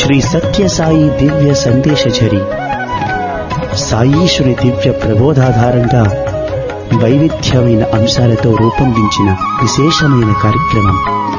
శ్రీ సత్యసాయి దివ్య సందేశఝరి సాయీశ్వరి దివ్య ప్రబోధాధారంగా వైవిధ్యమైన అంశాలతో రూపొందించిన విశేషమైన కార్యక్రమం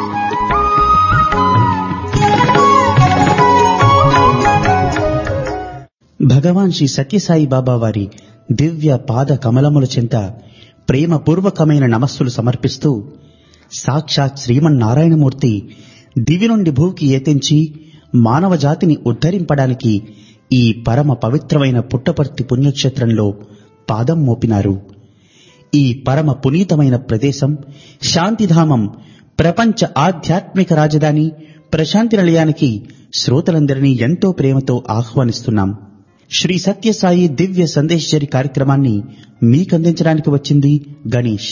భగవాన్ శ్రీ సత్యసాయి బాబా వారి దివ్య పాద కమలముల చెంత ప్రేమపూర్వకమైన నమస్సులు సమర్పిస్తూ సాక్షాత్ శ్రీమన్నారాయణమూర్తి దివి నుండి భూకి ఏతించి మానవ జాతిని ఉద్ధరింపడానికి ఈ పరమ పవిత్రమైన పుట్టపర్తి పుణ్యక్షేత్రంలో పాదం మోపినారు ఈ పరమ పునీతమైన ప్రదేశం శాంతిధామం ప్రపంచ ఆధ్యాత్మిక రాజధాని ప్రశాంతి నిలయానికి శ్రోతలందరినీ ఎంతో ప్రేమతో ఆహ్వానిస్తున్నాం శ్రీ సత్యసాయి దివ్య సందేశరి కార్యక్రమాన్ని మీకందించడానికి వచ్చింది గణేష్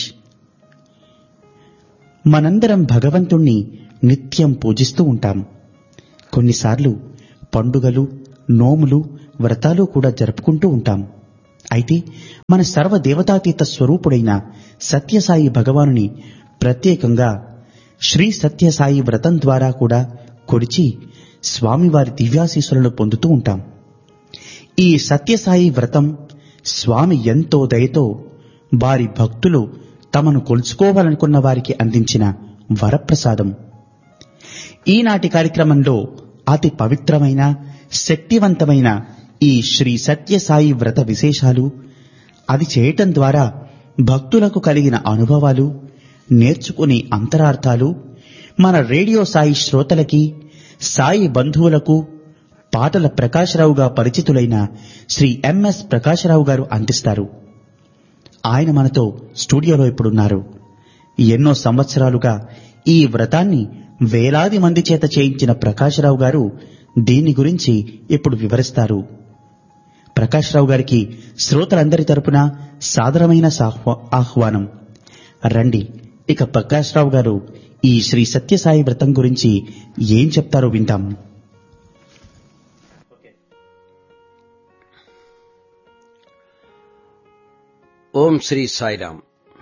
మనందరం భగవంతుణ్ణి నిత్యం పూజిస్తూ ఉంటాం కొన్నిసార్లు పండుగలు నోములు వ్రతాలు కూడా జరుపుకుంటూ ఉంటాం అయితే మన సర్వ దేవతాతీత స్వరూపుడైన సత్యసాయి భగవానుని ప్రత్యేకంగా శ్రీ సత్యసాయి వ్రతం ద్వారా కూడా కొలిచి స్వామివారి దివ్యాశీస్సులను పొందుతూ ఉంటాం ఈ సత్యసాయి వ్రతం స్వామి ఎంతో దయతో వారి భక్తులు తమను కొలుచుకోవాలనుకున్న వారికి అందించిన వరప్రసాదం ఈనాటి కార్యక్రమంలో అతి పవిత్రమైన శక్తివంతమైన ఈ శ్రీ సత్యసాయి వ్రత విశేషాలు అది చేయటం ద్వారా భక్తులకు కలిగిన అనుభవాలు నేర్చుకునే అంతరార్థాలు మన రేడియో సాయి శ్రోతలకి సాయి బంధువులకు పాటల ప్రకాశరావుగా పరిచితులైన శ్రీ ఎంఎస్ ప్రకాశరావు గారు అందిస్తారు ఆయన మనతో స్టూడియోలో ఇప్పుడున్నారు ఎన్నో సంవత్సరాలుగా ఈ వ్రతాన్ని వేలాది మంది చేత చేయించిన ప్రకాశరావు గారు దీని గురించి ఇప్పుడు వివరిస్తారు ప్రకాశ్రావు గారికి శ్రోతలందరి తరపున సాదరమైన సాహ్వ- ఆహ్వానం రండి ఇక ప్రకాశ్రావు గారు ఈ శ్రీ సత్యసాయి వ్రతం గురించి ఏం చెప్తారో విందాం ఓం శ్రీ సాయిరామ్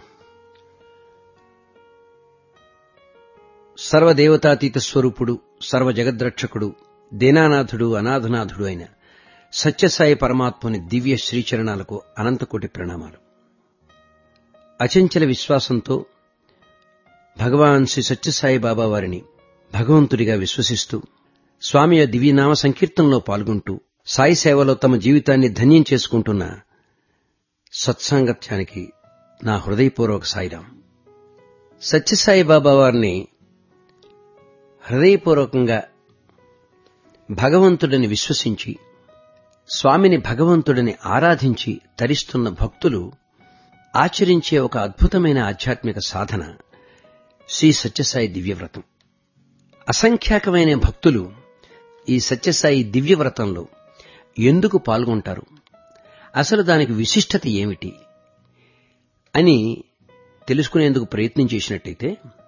సర్వదేవతాతీత స్వరూపుడు సర్వ జగద్రక్షకుడు దీనానాథుడు అనాథనాథుడు అయిన సత్యసాయి పరమాత్మని దివ్య శ్రీచరణాలకు అనంతకోటి ప్రణామాలు అచంచల విశ్వాసంతో భగవాన్ శ్రీ సత్యసాయి బాబా వారిని భగవంతుడిగా విశ్వసిస్తూ స్వామి దివ్యనామ సంకీర్తనలో పాల్గొంటూ సాయి సేవలో తమ జీవితాన్ని ధన్యం చేసుకుంటున్న సత్సాంగత్యానికి నా హృదయపూర్వక సాయిరాం సత్యసాయి బాబా వారిని హృదయపూర్వకంగా భగవంతుడిని విశ్వసించి స్వామిని భగవంతుడిని ఆరాధించి తరిస్తున్న భక్తులు ఆచరించే ఒక అద్భుతమైన ఆధ్యాత్మిక సాధన శ్రీ సత్యసాయి దివ్యవ్రతం అసంఖ్యాకమైన భక్తులు ఈ సత్యసాయి దివ్యవ్రతంలో ఎందుకు పాల్గొంటారు అసలు దానికి విశిష్టత ఏమిటి అని తెలుసుకునేందుకు ప్రయత్నం చేసినట్టయితే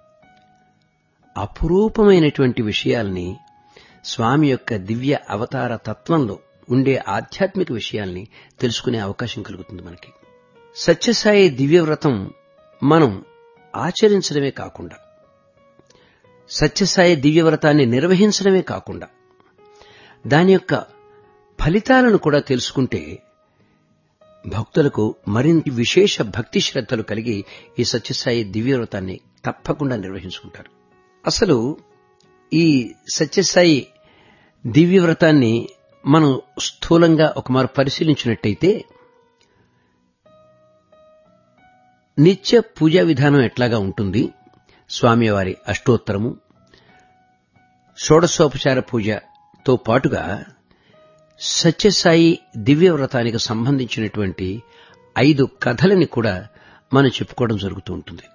అపురూపమైనటువంటి విషయాల్ని స్వామి యొక్క దివ్య అవతార తత్వంలో ఉండే ఆధ్యాత్మిక విషయాల్ని తెలుసుకునే అవకాశం కలుగుతుంది మనకి సత్యసాయి దివ్యవ్రతం మనం ఆచరించడమే కాకుండా సత్యసాయి దివ్యవ్రతాన్ని నిర్వహించడమే కాకుండా దాని యొక్క ఫలితాలను కూడా తెలుసుకుంటే భక్తులకు మరింత విశేష భక్తి శ్రద్ధలు కలిగి ఈ సత్యసాయి దివ్యవ్రతాన్ని తప్పకుండా నిర్వహించుకుంటారు అసలు ఈ సత్యసాయి దివ్యవ్రతాన్ని మనం స్థూలంగా ఒకమారు పరిశీలించినట్టయితే నిత్య పూజా విధానం ఎట్లాగా ఉంటుంది స్వామివారి అష్టోత్తరము షోడశోపచార పూజతో పాటుగా సత్యసాయి దివ్యవ్రతానికి సంబంధించినటువంటి ఐదు కథలని కూడా మనం చెప్పుకోవడం జరుగుతూ ఉంటుంది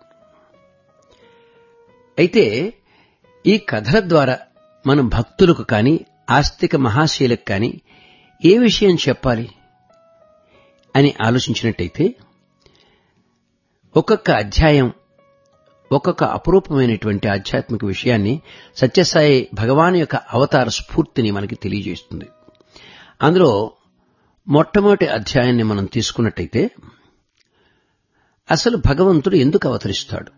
అయితే ఈ కథల ద్వారా మనం భక్తులకు కానీ ఆస్తిక మహాశీలకు కానీ ఏ విషయం చెప్పాలి అని ఆలోచించినట్టయితే ఒక్కొక్క అధ్యాయం ఒక్కొక్క అపురూపమైనటువంటి ఆధ్యాత్మిక విషయాన్ని సత్యసాయి భగవాన్ యొక్క అవతార స్ఫూర్తిని మనకి తెలియజేస్తుంది అందులో మొట్టమొదటి అధ్యాయాన్ని మనం తీసుకున్నట్టయితే అసలు భగవంతుడు ఎందుకు అవతరిస్తాడు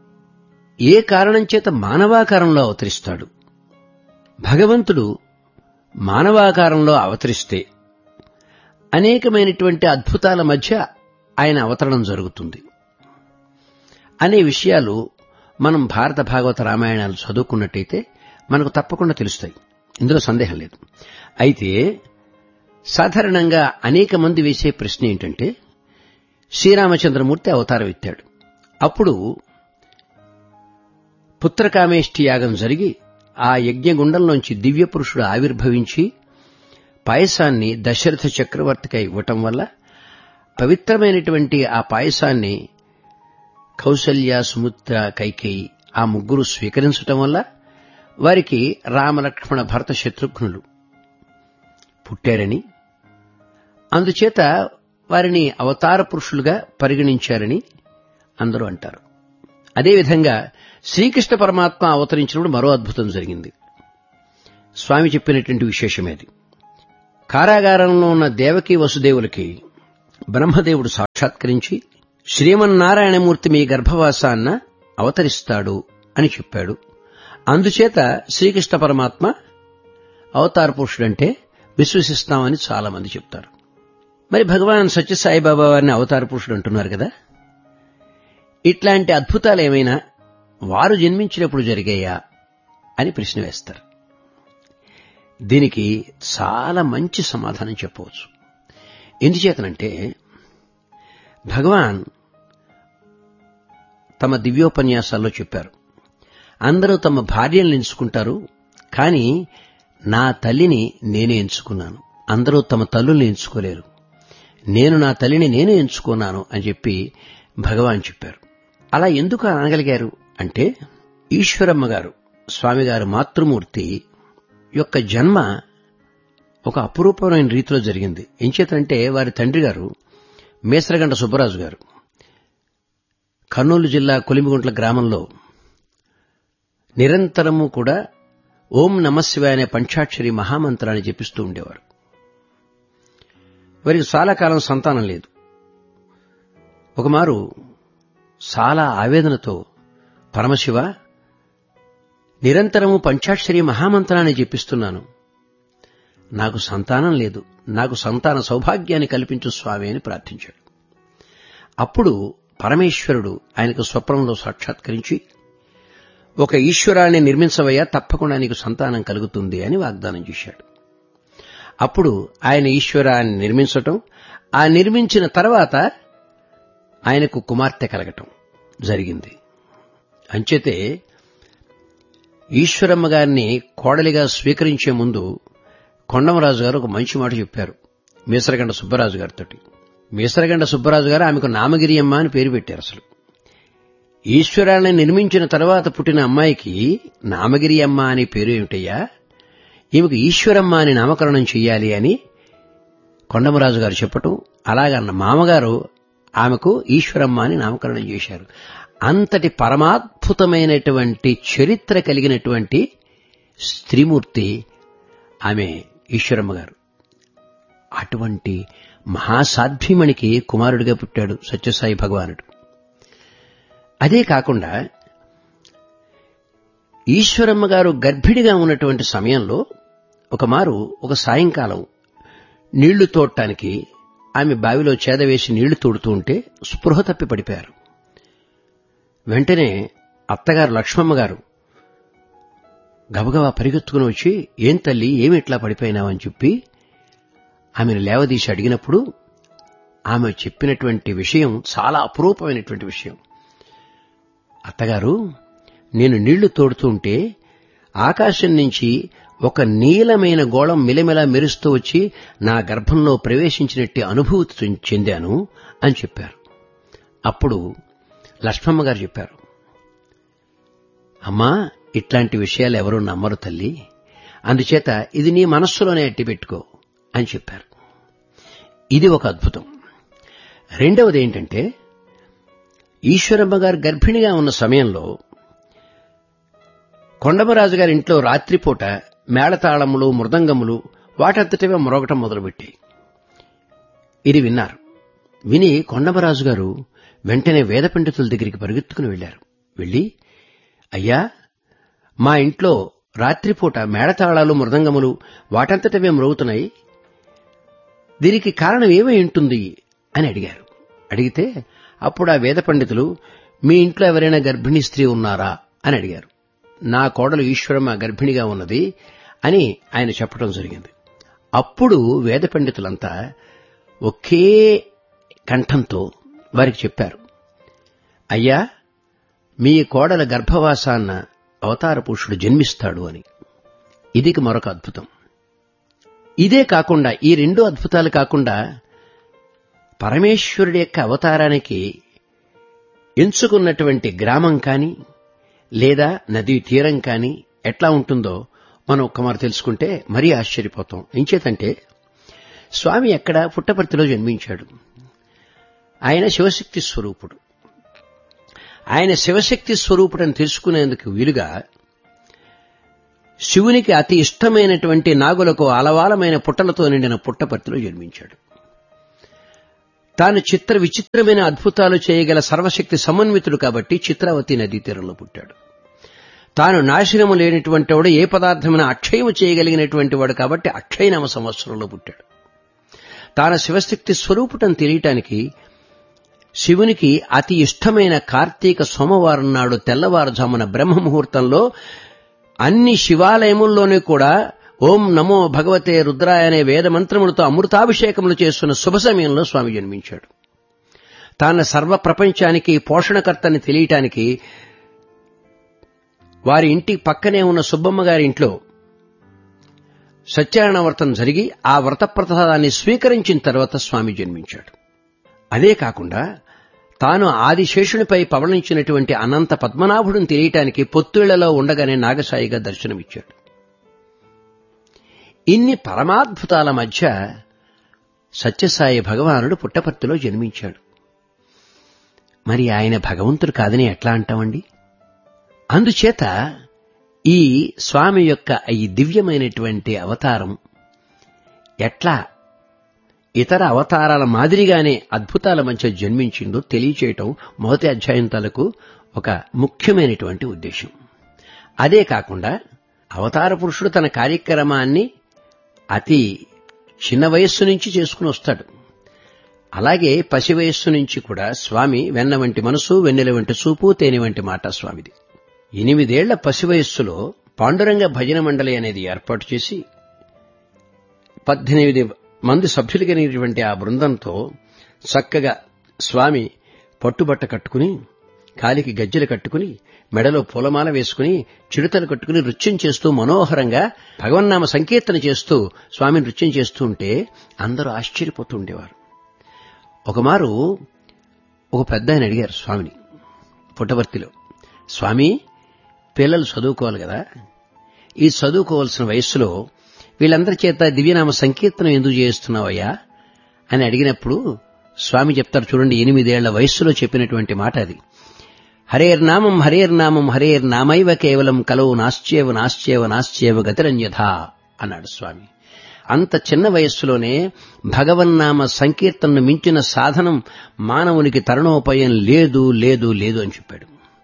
ఏ కారణం చేత మానవాకారంలో అవతరిస్తాడు భగవంతుడు మానవాకారంలో అవతరిస్తే అనేకమైనటువంటి అద్భుతాల మధ్య ఆయన అవతరణం జరుగుతుంది అనే విషయాలు మనం భారత భాగవత రామాయణాలు చదువుకున్నట్టయితే మనకు తప్పకుండా తెలుస్తాయి ఇందులో సందేహం లేదు అయితే సాధారణంగా అనేక మంది వేసే ప్రశ్న ఏంటంటే శ్రీరామచంద్రమూర్తి అవతారం ఎత్తాడు అప్పుడు పుత్రకామేష్టి యాగం జరిగి ఆ యజ్ఞగుండంలోంచి దివ్య పురుషుడు ఆవిర్భవించి పాయసాన్ని దశరథ చక్రవర్తికి ఇవ్వటం వల్ల పవిత్రమైనటువంటి ఆ పాయసాన్ని కౌసల్య సుముత్ర కైకేయి ఆ ముగ్గురు స్వీకరించటం వల్ల వారికి రామలక్ష్మణ భరత శత్రుఘ్నులు పుట్టారని అందుచేత వారిని అవతార పురుషులుగా పరిగణించారని అందరూ అంటారు అదేవిధంగా శ్రీకృష్ణ పరమాత్మ అవతరించినప్పుడు మరో అద్భుతం జరిగింది స్వామి చెప్పినటువంటి విశేషమేది కారాగారంలో ఉన్న దేవకీ వసుదేవులకి బ్రహ్మదేవుడు సాక్షాత్కరించి శ్రీమన్నారాయణమూర్తి మీ గర్భవాసాన్న అవతరిస్తాడు అని చెప్పాడు అందుచేత శ్రీకృష్ణ పరమాత్మ అవతార పురుషుడంటే విశ్వసిస్తామని చాలా మంది చెప్తారు మరి భగవాన్ సత్యసాయిబాబా వారిని అవతార పురుషుడు అంటున్నారు కదా ఇట్లాంటి అద్భుతాలు ఏమైనా వారు జన్మించినప్పుడు జరిగాయా అని ప్రశ్న వేస్తారు దీనికి చాలా మంచి సమాధానం చెప్పవచ్చు ఎందుచేతనంటే భగవాన్ తమ దివ్యోపన్యాసాల్లో చెప్పారు అందరూ తమ భార్యలను ఎంచుకుంటారు కానీ నా తల్లిని నేనే ఎంచుకున్నాను అందరూ తమ తల్లుల్ని ఎంచుకోలేరు నేను నా తల్లిని నేనే ఎంచుకున్నాను అని చెప్పి భగవాన్ చెప్పారు అలా ఎందుకు అనగలిగారు అంటే ఈశ్వరమ్మ గారు స్వామిగారు మాతృమూర్తి యొక్క జన్మ ఒక అపురూపమైన రీతిలో జరిగింది ఎంచేతంటే వారి తండ్రి గారు మేసరగండ సుబ్బరాజు గారు కర్నూలు జిల్లా కొలిమిగుంట్ల గ్రామంలో నిరంతరము కూడా ఓం నమశివాయ అనే పంచాక్షరి మహామంత్రాన్ని జపిస్తూ ఉండేవారు వారికి చాలా కాలం సంతానం లేదు ఒకమారు చాలా ఆవేదనతో పరమశివ నిరంతరము పంచాక్షరి మహామంత్రాన్ని జపిస్తున్నాను నాకు సంతానం లేదు నాకు సంతాన సౌభాగ్యాన్ని కల్పించు స్వామి అని ప్రార్థించాడు అప్పుడు పరమేశ్వరుడు ఆయనకు స్వప్నంలో సాక్షాత్కరించి ఒక ఈశ్వరాన్ని నిర్మించవయ్యా తప్పకుండా నీకు సంతానం కలుగుతుంది అని వాగ్దానం చేశాడు అప్పుడు ఆయన ఈశ్వరాన్ని నిర్మించటం ఆ నిర్మించిన తర్వాత ఆయనకు కుమార్తె కలగటం జరిగింది అంచేతే ఈశ్వరమ్మ గారిని కోడలిగా స్వీకరించే ముందు కొండమరాజు గారు ఒక మంచి మాట చెప్పారు మీసరగండ సుబ్బరాజు గారితో మీసరగండ సుబ్బరాజు గారు ఆమెకు నామగిరి అమ్మ అని పేరు పెట్టారు అసలు ఈశ్వరాన్ని నిర్మించిన తర్వాత పుట్టిన అమ్మాయికి నామగిరి అమ్మ అనే పేరు ఏమిటయ్యా ఈమెకు ఈశ్వరమ్మ అని నామకరణం చెయ్యాలి అని కొండమరాజు గారు చెప్పటం అలాగన్న మామగారు ఆమెకు ఈశ్వరమ్మ అని నామకరణం చేశారు అంతటి పరమాద్భుతమైనటువంటి చరిత్ర కలిగినటువంటి స్త్రీమూర్తి ఆమె ఈశ్వరమ్మ గారు అటువంటి మహాసాధ్వీమణికి కుమారుడిగా పుట్టాడు సత్యసాయి భగవానుడు అదే కాకుండా ఈశ్వరమ్మ గారు గర్భిణిగా ఉన్నటువంటి సమయంలో ఒకమారు ఒక సాయంకాలం నీళ్లు తోడటానికి ఆమె బావిలో చేదవేసి నీళ్లు తోడుతూ ఉంటే స్పృహ తప్పి పడిపోయారు వెంటనే అత్తగారు లక్ష్మమ్మ గారు గబగబా పరిగెత్తుకుని వచ్చి ఏం తల్లి ఏమి ఇట్లా పడిపోయినావని చెప్పి ఆమెను లేవదీసి అడిగినప్పుడు ఆమె చెప్పినటువంటి విషయం చాలా అపురూపమైనటువంటి విషయం అత్తగారు నేను నీళ్లు తోడుతూ ఉంటే ఆకాశం నుంచి ఒక నీలమైన గోళం మిలమిలా మెరుస్తూ వచ్చి నా గర్భంలో ప్రవేశించినట్టు అనుభూతి చెందాను అని చెప్పారు అప్పుడు లక్ష్మమ్మ గారు చెప్పారు అమ్మా ఇట్లాంటి విషయాలు ఎవరూ నమ్మరు తల్లి అందుచేత ఇది నీ మనస్సులోనే అట్టి పెట్టుకో అని చెప్పారు ఇది ఒక అద్భుతం రెండవది ఏంటంటే ఈశ్వరమ్మ గారు గర్భిణిగా ఉన్న సమయంలో కొండమరాజు గారి ఇంట్లో రాత్రిపూట మేళతాళములు మృదంగములు వాటంతటివే మొరగటం మొదలుపెట్టాయి ఇది విన్నారు విని కొండమరాజు గారు వెంటనే వేద పండితుల దగ్గరికి పరిగెత్తుకుని వెళ్లారు వెళ్లి అయ్యా మా ఇంట్లో రాత్రిపూట మేడతాళాలు మృదంగములు వాటంతటవే మ్రోగుతున్నాయి దీనికి కారణం ఏమై ఉంటుంది అని అడిగారు అడిగితే అప్పుడు ఆ వేద పండితులు మీ ఇంట్లో ఎవరైనా గర్భిణీ స్త్రీ ఉన్నారా అని అడిగారు నా కోడలు ఈశ్వరమ్మ గర్భిణిగా ఉన్నది అని ఆయన చెప్పడం జరిగింది అప్పుడు వేద పండితులంతా ఒకే కంఠంతో వారికి చెప్పారు అయ్యా మీ కోడల గర్భవాసాన్న అవతార పురుషుడు జన్మిస్తాడు అని ఇది మరొక అద్భుతం ఇదే కాకుండా ఈ రెండు అద్భుతాలు కాకుండా పరమేశ్వరుడి యొక్క అవతారానికి ఎంచుకున్నటువంటి గ్రామం కానీ లేదా నదీ తీరం కానీ ఎట్లా ఉంటుందో మనం ఒక్కమారు తెలుసుకుంటే మరీ ఆశ్చర్యపోతాం ఎంచేతంటే స్వామి ఎక్కడ పుట్టపర్తిలో జన్మించాడు ఆయన శివశక్తి స్వరూపుడు ఆయన శివశక్తి స్వరూపుడని తెలుసుకునేందుకు వీలుగా శివునికి అతి ఇష్టమైనటువంటి నాగులకు అలవాలమైన పుట్టలతో నిండిన పుట్టపర్తిలో జన్మించాడు తాను చిత్ర విచిత్రమైన అద్భుతాలు చేయగల సర్వశక్తి సమన్వితుడు కాబట్టి చిత్రావతి నదీ తీరంలో పుట్టాడు తాను నాశనము లేనిటువంటి వాడు ఏ పదార్థమైన అక్షయము చేయగలిగినటువంటి వాడు కాబట్టి అక్షయనామ సంవత్సరంలో పుట్టాడు తాను శివశక్తి స్వరూపుటం తెలియటానికి శివునికి అతి ఇష్టమైన కార్తీక సోమవారం నాడు తెల్లవారుజామున బ్రహ్మ ముహూర్తంలో అన్ని శివాలయముల్లోనూ కూడా ఓం నమో భగవతే రుద్రాయ అనే వేద మంత్రములతో అమృతాభిషేకములు చేస్తున్న శుభ సమయంలో స్వామి జన్మించాడు తాను సర్వ ప్రపంచానికి పోషణకర్తని తెలియటానికి వారి ఇంటి పక్కనే ఉన్న సుబ్బమ్మ గారి ఇంట్లో సత్యనారాయణ వ్రతం జరిగి ఆ వ్రత ప్రసాదాన్ని స్వీకరించిన తర్వాత స్వామి జన్మించాడు అదే కాకుండా తాను ఆదిశేషునిపై పవళించినటువంటి అనంత పద్మనాభుడిని తెలియటానికి పొత్తిళ్లలో ఉండగానే నాగసాయిగా దర్శనమిచ్చాడు ఇన్ని పరమాద్భుతాల మధ్య సత్యసాయి భగవానుడు పుట్టపర్తిలో జన్మించాడు మరి ఆయన భగవంతుడు కాదని ఎట్లా అంటామండి అందుచేత ఈ స్వామి యొక్క ఈ దివ్యమైనటువంటి అవతారం ఎట్లా ఇతర అవతారాల మాదిరిగానే అద్భుతాల మధ్య జన్మించిందో తెలియచేయటం మొదటి అధ్యాయం తాలకు ఒక ముఖ్యమైనటువంటి ఉద్దేశం అదే కాకుండా అవతార పురుషుడు తన కార్యక్రమాన్ని అతి చిన్న వయస్సు నుంచి చేసుకుని వస్తాడు అలాగే పసి వయస్సు నుంచి కూడా స్వామి వెన్న వంటి మనసు వెన్నెల వంటి చూపు తేనె వంటి మాట స్వామిది ఎనిమిదేళ్ల పసి వయస్సులో పాండురంగ భజన మండలి అనేది ఏర్పాటు చేసి పద్దెనిమిది మంది సభ్యులు కలిగినటువంటి ఆ బృందంతో చక్కగా స్వామి పట్టుబట్ట కట్టుకుని కాలికి గజ్జెలు కట్టుకుని మెడలో పూలమాల వేసుకుని చిరుతలు కట్టుకుని నృత్యం చేస్తూ మనోహరంగా భగవన్నామ సంకీర్తన చేస్తూ స్వామి నృత్యం చేస్తూ ఉంటే అందరూ ఆశ్చర్యపోతూ ఉండేవారు ఒకమారు ఒక పెద్ద ఆయన అడిగారు స్వామిని పుట్టవర్తిలో స్వామి పిల్లలు చదువుకోవాలి కదా ఈ చదువుకోవాల్సిన వయస్సులో వీళ్ళందరి చేత దివ్యనామ సంకీర్తనం ఎందుకు చేస్తున్నావయ్యా అని అడిగినప్పుడు స్వామి చెప్తారు చూడండి ఎనిమిదేళ్ల వయస్సులో చెప్పినటువంటి మాట అది హరేర్నామం హరేర్నామం హరేర్నామైవ కేవలం కలవు నాశ్చేవ నాశ్చేవ నాశ్చేవ గతిరంజథా అన్నాడు స్వామి అంత చిన్న వయస్సులోనే భగవన్నామ సంకీర్తనను మించిన సాధనం మానవునికి తరుణోపాయం లేదు లేదు లేదు అని చెప్పాడు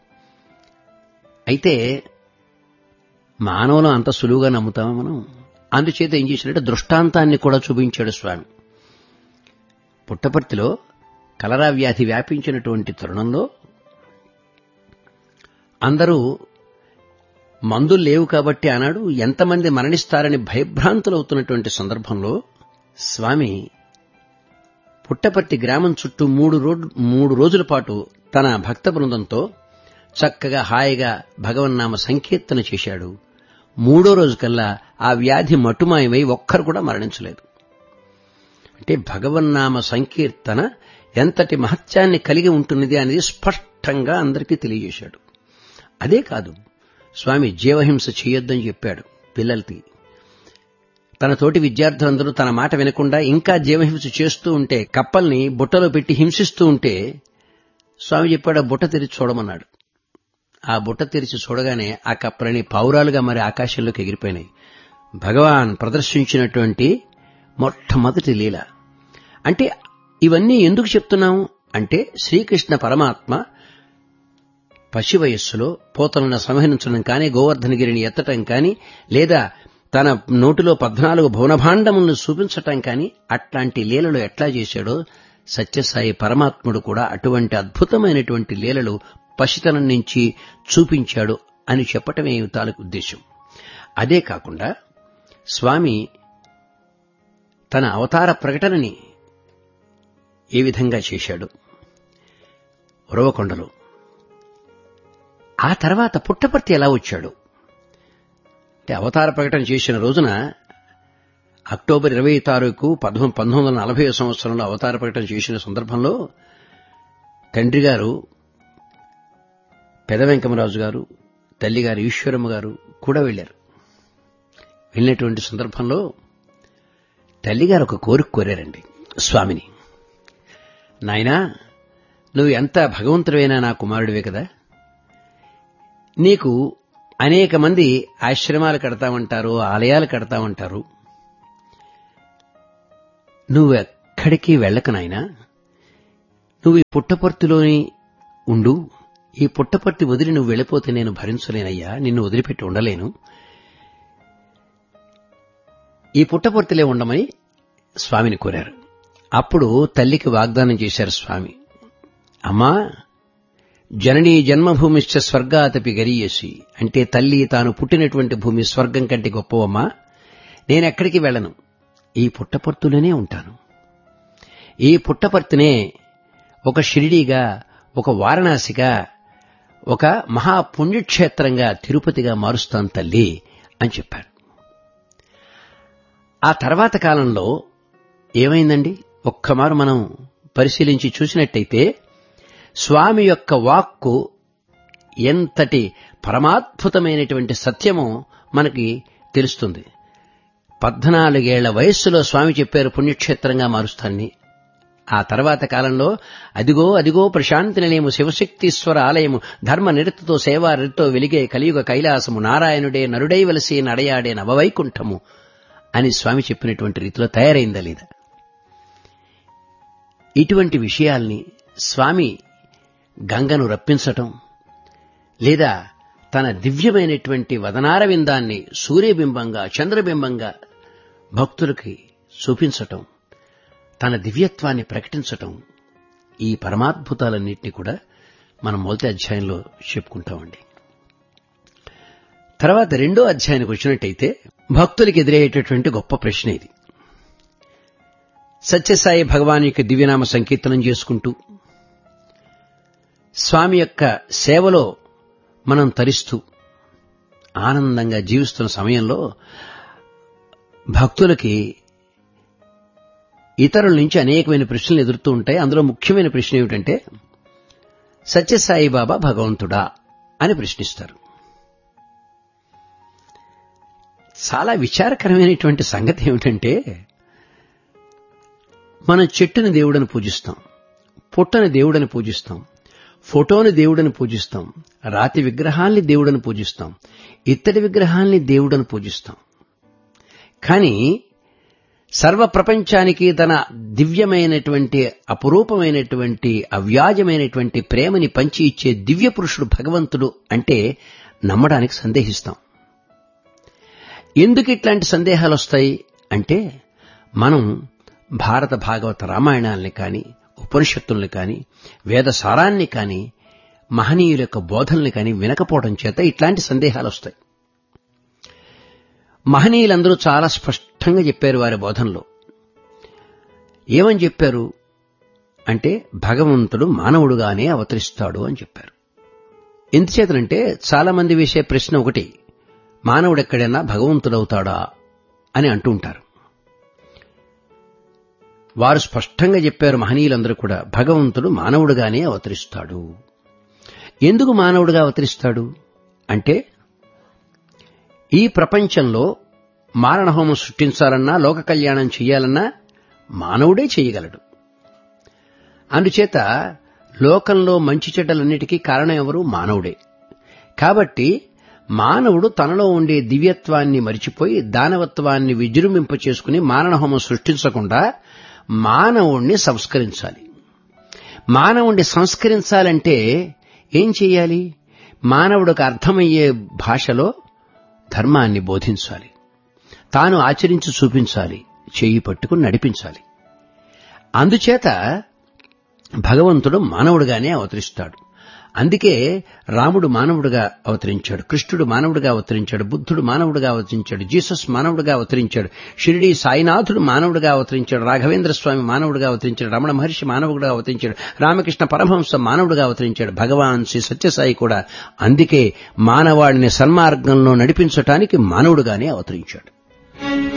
అయితే మానవులు అంత సులువుగా నమ్ముతామా మనం అందుచేత ఏం చేశాడంటే దృష్టాంతాన్ని కూడా చూపించాడు స్వామి పుట్టపర్తిలో కలరా వ్యాధి వ్యాపించినటువంటి తరుణంలో అందరూ మందులు లేవు కాబట్టి అన్నాడు ఎంతమంది మరణిస్తారని భయభ్రాంతులవుతున్నటువంటి సందర్భంలో స్వామి పుట్టపర్తి గ్రామం చుట్టూ మూడు రోడ్ మూడు రోజుల పాటు తన భక్త బృందంతో చక్కగా హాయిగా భగవన్నామ సంకీర్తన చేశాడు మూడో రోజు కల్లా ఆ వ్యాధి మటుమాయమై ఒక్కరు కూడా మరణించలేదు అంటే భగవన్నామ సంకీర్తన ఎంతటి మహత్యాన్ని కలిగి ఉంటున్నది అనేది స్పష్టంగా అందరికీ తెలియజేశాడు అదే కాదు స్వామి జీవహింస చేయొద్దని చెప్పాడు పిల్లలకి తన తోటి విద్యార్థులందరూ తన మాట వినకుండా ఇంకా జీవహింస చేస్తూ ఉంటే కప్పల్ని బుట్టలో పెట్టి హింసిస్తూ ఉంటే స్వామి చెప్పాడు ఆ బుట్ట తెరిచి చూడమన్నాడు ఆ బుట్ట తెరిచి చూడగానే ఆ కప్పలని పౌరాలుగా మరి ఆకాశంలోకి ఎగిరిపోయినాయి భగవాన్ ప్రదర్శించినటువంటి మొట్టమొదటి లీల అంటే ఇవన్నీ ఎందుకు చెప్తున్నాము అంటే శ్రీకృష్ణ పరమాత్మ పసి వయస్సులో పోతలను సంహరించడం కానీ గోవర్ధనగిరిని ఎత్తటం కానీ లేదా తన నోటిలో పద్నాలుగు భువనభాండములను చూపించటం కానీ అట్లాంటి లీలలు ఎట్లా చేశాడో సత్యసాయి పరమాత్ముడు కూడా అటువంటి అద్భుతమైనటువంటి లీలలు పసితనం నుంచి చూపించాడు అని చెప్పటమే ఈ తాలూకు ఉద్దేశం అదే కాకుండా స్వామి తన అవతార ప్రకటనని ఏ విధంగా చేశాడు ఉరవకొండలో ఆ తర్వాత పుట్టపర్తి ఎలా వచ్చాడు అంటే అవతార ప్రకటన చేసిన రోజున అక్టోబర్ ఇరవై తారీఖు పంతొమ్మిది వందల నలభై సంవత్సరంలో అవతార ప్రకటన చేసిన సందర్భంలో తండ్రి గారు పెద వెంకమరాజు గారు తల్లిగారు ఈశ్వరమ్మ గారు కూడా వెళ్లారు వెళ్ళినటువంటి సందర్భంలో తల్లిగారు ఒక కోరిక కోరారండి స్వామిని నాయనా నువ్వు ఎంత భగవంతుడైనా నా కుమారుడివే కదా నీకు అనేక మంది ఆశ్రమాలు కడతామంటారు ఆలయాలు కడతామంటారు నువ్వెక్కడికి వెళ్ళక నాయనా నువ్వు ఈ పుట్టపర్తిలోని ఉండు ఈ పుట్టపర్తి వదిలి నువ్వు వెళ్ళిపోతే నేను భరించలేనయ్యా నిన్ను వదిలిపెట్టి ఉండలేను ఈ పుట్టపర్తిలే ఉండమని స్వామిని కోరారు అప్పుడు తల్లికి వాగ్దానం చేశారు స్వామి అమ్మా జననీ జన్మభూమిశ్చ స్వర్గాతపి గరీయసి అంటే తల్లి తాను పుట్టినటువంటి భూమి స్వర్గం కంటే గొప్పవమ్మా నేనెక్కడికి వెళ్ళను ఈ పుట్టపర్తులోనే ఉంటాను ఈ పుట్టపర్తినే ఒక షిరిడీగా ఒక వారణాసిగా ఒక మహాపుణ్యక్షేత్రంగా తిరుపతిగా మారుస్తాను తల్లి అని చెప్పారు ఆ తర్వాత కాలంలో ఏమైందండి ఒక్కమారు మనం పరిశీలించి చూసినట్టయితే స్వామి యొక్క వాక్కు ఎంతటి పరమాద్భుతమైనటువంటి సత్యమో మనకి తెలుస్తుంది పద్నాలుగేళ్ల వయస్సులో స్వామి చెప్పారు పుణ్యక్షేత్రంగా మారుస్తాన్ని ఆ తర్వాత కాలంలో అదిగో అదిగో ప్రశాంతి నిలయము శివశక్తీశ్వర ఆలయము ధర్మ నిరతితో సేవారితో వెలిగే కలియుగ కైలాసము నారాయణుడే నరుడై వలసి నడయాడే నవవైకుంఠము అని స్వామి చెప్పినటువంటి రీతిలో తయారైందా లేదా ఇటువంటి విషయాల్ని స్వామి గంగను రప్పించటం లేదా తన దివ్యమైనటువంటి వదనారవిందాన్ని సూర్యబింబంగా చంద్రబింబంగా భక్తులకి చూపించటం తన దివ్యత్వాన్ని ప్రకటించటం ఈ పరమాద్భుతాలన్నింటినీ కూడా మనం మొదటి అధ్యాయంలో చెప్పుకుంటామండి తర్వాత రెండో అధ్యాయానికి వచ్చినట్టయితే భక్తులకు ఎదురయ్యేటటువంటి గొప్ప ప్రశ్న ఇది సత్యసాయి భగవాన్ యొక్క దివ్యనామ సంకీర్తనం చేసుకుంటూ స్వామి యొక్క సేవలో మనం తరిస్తూ ఆనందంగా జీవిస్తున్న సమయంలో భక్తులకి ఇతరుల నుంచి అనేకమైన ప్రశ్నలు ఎదురుతూ ఉంటాయి అందులో ముఖ్యమైన ప్రశ్న ఏమిటంటే సత్యసాయి బాబా భగవంతుడా అని ప్రశ్నిస్తారు చాలా విచారకరమైనటువంటి సంగతి ఏమిటంటే మనం చెట్టుని దేవుడని పూజిస్తాం పుట్టని దేవుడని పూజిస్తాం ఫోటోని దేవుడని పూజిస్తాం రాతి విగ్రహాల్ని దేవుడని పూజిస్తాం ఇత్తడి విగ్రహాల్ని దేవుడని పూజిస్తాం కానీ సర్వ ప్రపంచానికి తన దివ్యమైనటువంటి అపురూపమైనటువంటి అవ్యాజమైనటువంటి ప్రేమని పంచి ఇచ్చే దివ్య పురుషుడు భగవంతుడు అంటే నమ్మడానికి సందేహిస్తాం ఎందుకు ఇట్లాంటి సందేహాలు వస్తాయి అంటే మనం భారత భాగవత రామాయణాల్ని కానీ ఉపనిషత్తుల్ని కానీ వేద సారాన్ని కానీ మహనీయుల యొక్క బోధనల్ని కానీ వినకపోవడం చేత ఇట్లాంటి సందేహాలు వస్తాయి మహనీయులందరూ చాలా స్పష్టంగా చెప్పారు వారి బోధనలో ఏమని చెప్పారు అంటే భగవంతుడు మానవుడుగానే అవతరిస్తాడు అని చెప్పారు ఎందుచేతనంటే చాలా మంది వేసే ప్రశ్న ఒకటి మానవుడెక్కడైనా భగవంతుడవుతాడా అని అంటూ ఉంటారు వారు స్పష్టంగా చెప్పారు మహనీయులందరూ కూడా భగవంతుడు మానవుడుగానే అవతరిస్తాడు ఎందుకు మానవుడుగా అవతరిస్తాడు అంటే ఈ ప్రపంచంలో మారణహోమం సృష్టించాలన్నా లోక కళ్యాణం చెయ్యాలన్నా మానవుడే చేయగలడు అందుచేత లోకంలో మంచి చెడ్డలన్నిటికీ కారణం ఎవరు మానవుడే కాబట్టి మానవుడు తనలో ఉండే దివ్యత్వాన్ని మరిచిపోయి దానవత్వాన్ని విజృంభింప చేసుకుని మారణహోమం సృష్టించకుండా మానవుణ్ణి సంస్కరించాలి మానవుణ్ణి సంస్కరించాలంటే ఏం చెయ్యాలి మానవుడికి అర్థమయ్యే భాషలో ధర్మాన్ని బోధించాలి తాను ఆచరించి చూపించాలి చేయి పట్టుకుని నడిపించాలి అందుచేత భగవంతుడు మానవుడుగానే అవతరిస్తాడు అందుకే రాముడు మానవుడిగా అవతరించాడు కృష్ణుడు మానవుడిగా అవతరించాడు బుద్ధుడు మానవుడిగా అవతరించాడు జీసస్ మానవుడిగా అవతరించాడు షిరిడి సాయినాథుడు మానవుడిగా అవతరించాడు రాఘవేంద్ర స్వామి మానవుడిగా అవతరించాడు రమణ మహర్షి మానవుడిగా అవతరించాడు రామకృష్ణ పరమహంస మానవుడిగా అవతరించాడు భగవాన్ శ్రీ సత్యసాయి కూడా అందుకే మానవాడిని సన్మార్గంలో నడిపించటానికి మానవుడుగానే అవతరించాడు